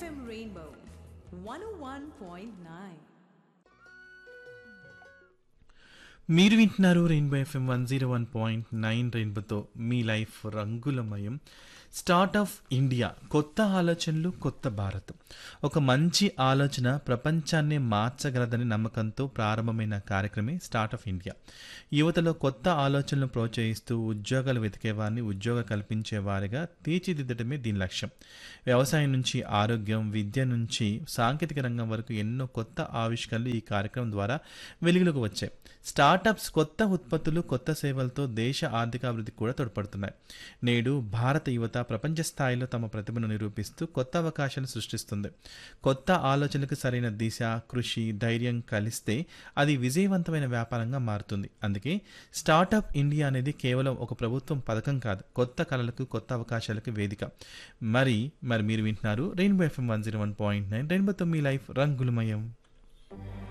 FM Rainbow 101.9. మీరు వింటున్నారు Rainbow FM one zero one point nine రెయిన్బోతో మీ లైఫ్ రంగులమయం స్టార్ట్ ఆఫ్ ఇండియా కొత్త ఆలోచనలు కొత్త భారత్ ఒక మంచి ఆలోచన ప్రపంచాన్ని మార్చగలదని నమ్మకంతో ప్రారంభమైన కార్యక్రమే స్టార్ట్ ఆఫ్ ఇండియా యువతలో కొత్త ఆలోచనలను ప్రోత్సహిస్తూ ఉద్యోగాలు వెతికే వారిని ఉద్యోగ కల్పించే వారిగా తీర్చిదిద్దడమే దీని లక్ష్యం వ్యవసాయం నుంచి ఆరోగ్యం విద్య నుంచి సాంకేతిక రంగం వరకు ఎన్నో కొత్త ఆవిష్కరణలు ఈ కార్యక్రమం ద్వారా వెలుగులోకి వచ్చాయి స్టార్టప్స్ కొత్త ఉత్పత్తులు కొత్త సేవలతో దేశ ఆర్థికాభివృద్ధికి కూడా తోడ్పడుతున్నాయి నేడు భారత యువత ప్రపంచ స్థాయిలో తమ ప్రతిభను నిరూపిస్తూ కొత్త అవకాశాలు సృష్టిస్తుంది కొత్త ఆలోచనలకు సరైన దిశ కృషి ధైర్యం కలిస్తే అది విజయవంతమైన వ్యాపారంగా మారుతుంది అందుకే స్టార్టప్ ఇండియా అనేది కేవలం ఒక ప్రభుత్వం పథకం కాదు కొత్త కళలకు కొత్త అవకాశాలకు వేదిక మరి మరి మీరు వింటున్నారు Rainbow FM one zero one point nine రెయిన్బోతో మీ లైఫ్ రంగులమయం